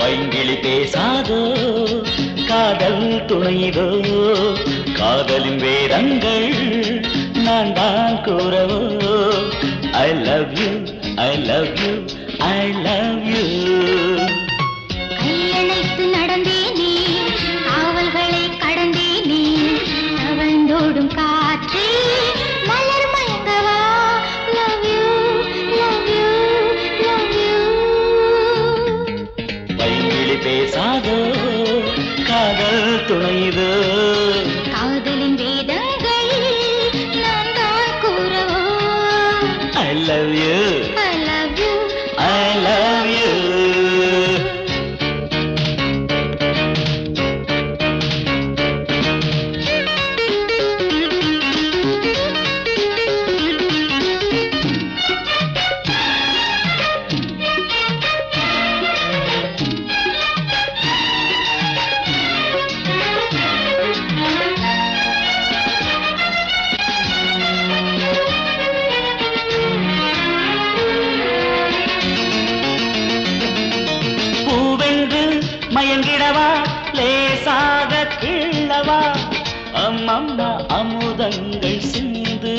பைங்கிளி பேசாதோ காதல் துணைதோ காதலின் வேதங்கள் நான் தான் கூறவோ I love you I love you I love you கையணைத்து நடந்தேனே காவல்களை கடந்தேனே தவழ்ந்தோடும் காற்றே மலர் மயங்கவா love you love you love you பைங்கிளி பேசாதோ காதல் துணைதோ காதலின் வேதங்கள் நான் தான் கூறவோ I love you I love you I love you பூவென்று மயங்கிடவா லேசாக கிள்ளவா அம்மம்மா அமுதங்கள் சிந்து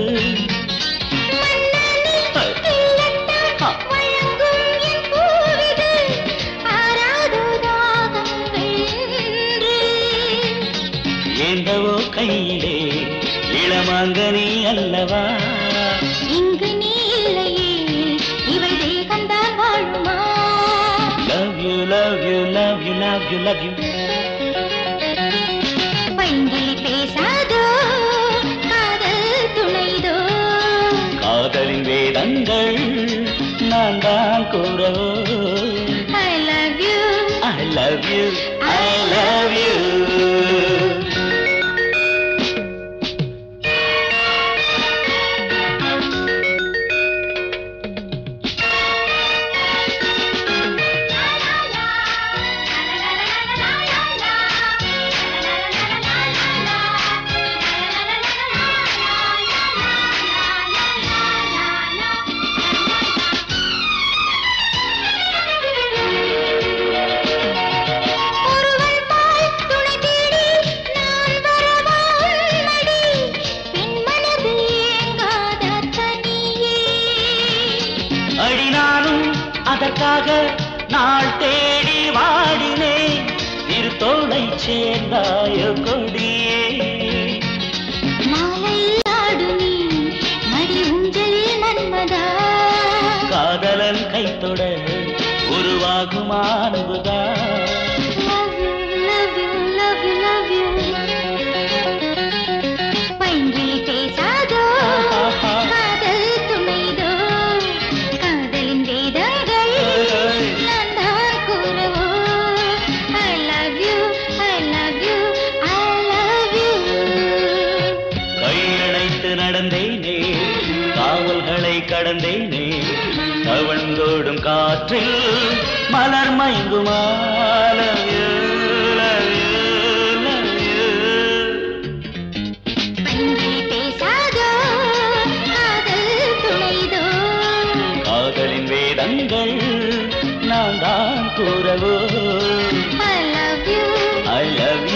கிள்ளத்தான் வழங்கும் என் பூவிது ஆறாத தாகங்கள் என்று. ஏந்தவோ கையிலே இளமாங்கனி அல்லவா இங்கு நீ இல்லையே இவள் தேகம்தான் வாழுமா love you love you love you love you love you பைங்கிளி பேசாதோ காதல் துணைதோ காதலின் வேதங்கள் நான் தான் கூறவோ I love you I love you I love you ஒருவள் போல் துணை தேடி நான் வரவா உன்மடி பெண் மனது ஏங்காத தனியே அடி நானும் அதற்காக நாள் தேடி வாடினேன் திருத்தோளை சேர்ந்தாய கொடியே மாலையில் ஆடு நீ மடி ஊஞ்சலில் மன்மதா காதலன் கைத்தொட உருவாகும் அன்புதா Love you, love you, love you, love you. பைங்கிளி பேசாதோ காதல் துணைதோ காதலின் வேதங்கள் நான் தான் கூறவோ I love you, I love you, I love you. கையணைத்து நடந்தேனே காவல்களை கடந்தேனே தவழ்ந்தோடும் காற்றில் மலர் மயங்குமா love you, love you, love you. பைங்கிளி பேசாதோ காதல் துணைதோ காதலின் வேதங்கள் நான் தான் கூறவோ I love you I love